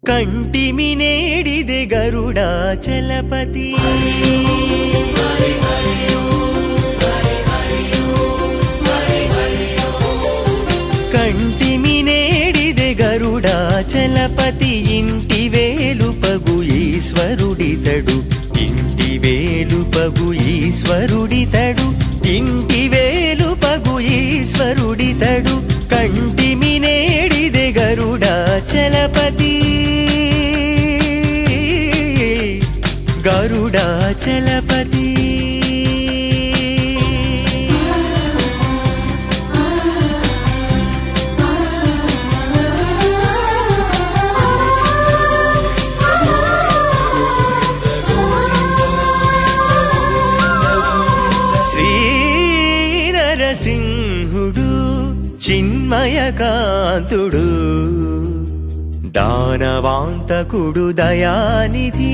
ಕಂಟಿಮಿ ನೇಡಿದೆ ಗರುಡಾಚಲಪತಿ కంటిమి నేడిದೆ గరుడాచలపతి ఇంటి వేలుపగు ఈశ్వరుడితడు ఇంటి వేలుపగు ఈశ్వరుడితడు ఇంటి వేలుపగు ఈశ్వరుడితడు కంటిమి నేడిదే గరుడాచలపతి గరుడాచలపతి శ్రీ నరసింహుడు చిన్మయకాంతుడు దానవాంతకుడు దయానిధి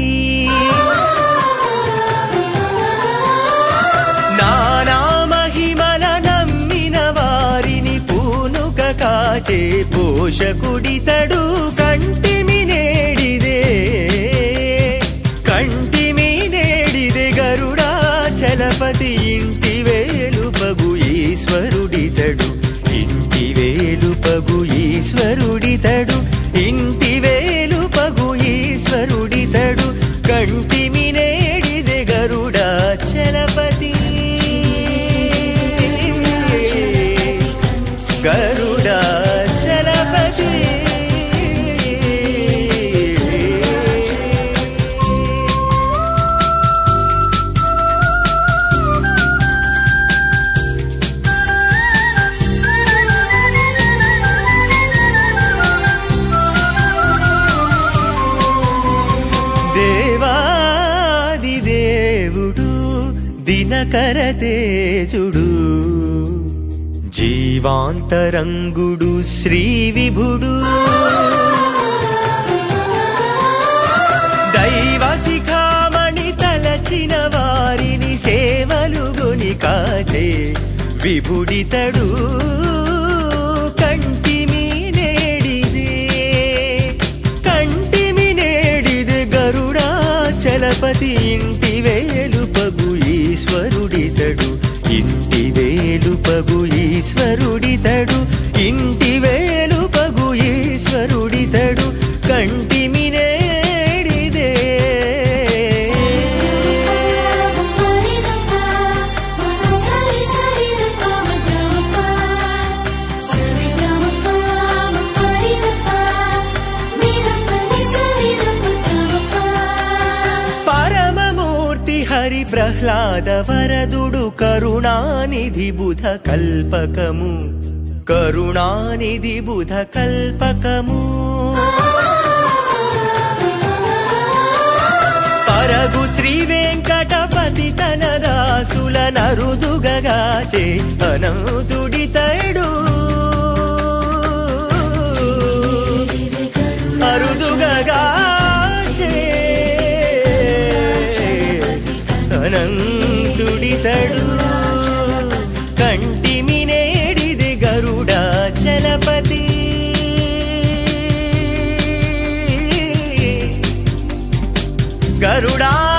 నానా మహిమల నమ్మిన వారిని పూనుక కాచే పోషకుడితడు కంటిమి నేడిదే కంటిమి నేడిదే గరుడాచలపతి ఇంటి వేలుపగు ఈశ్వరుడితడు ఇంటి వేలుపగు ఈశ్వరుడితడు ఇంటి వేలుపగు ఈశ్వరుడితడు కంటిమి నేడిదే గరుడాచలపతి గరుడాచలపతి దేవాది దేవుడు దినకర తేజుడు జీవాంతరంగుడు శ్రీ విభుడు దైవ శిఖామణి తలచిన వారిని సేవలు గొని కాచే విభుడితడు కంటిమి నేడిదే కంటిమి నేడిదే గరుడాచలపతి ఇంటి వేలుపగు ఈశ్వరుడితడు ఇంటి వేలుపగు ఈశ్వరుడితడు ఇంటి వేలుపగు ఈశ్వరుడితడు కంటిమి నేడిదే పరమమూర్తి హరి ప్రహ్లాద వరదుడు కరుణానిధి బుధ కల్పకము కరుణానిధి బుధ కల్పకము పరగు శ్రీ వెంకటపతి తన దాసుల నరుదుగగాచే అనంతుడితడు అరుదుగగాచే అనంతుడితడు కంటిమి నేడిది గరుడాచలపతి గరుడా